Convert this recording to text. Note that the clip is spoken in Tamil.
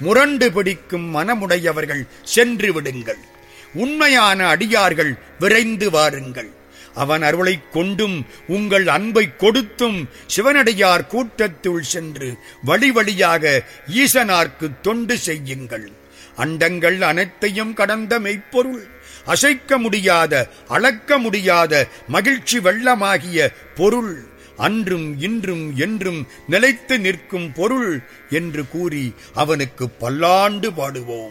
முரண்டு பிடிக்கும் மனமுடையவர்கள் சென்று விடுங்கள் உண்மையான அடியார்கள் விரைந்து வாருங்கள் அவன் அருளைக் கொண்டும் உங்கள் அன்பை கொடுத்தும் சிவனடியார் கூட்டத்துள் சென்று வழி வழியாக ஈசனார்க்கு தொண்டு செய்யுங்கள் அண்டங்கள் அனைத்தையும் கடந்த மெய்ப்பொருள் அசைக்க முடியாத அளக்க முடியாத மகிழ்ச்சி வெள்ளமாகிய பொருள் அன்றும் இன்றும் என்றும் நிலைத்து நிற்கும் பொருள் என்று கூறி அவனுக்கு பல்லாண்டு பாடுவோம்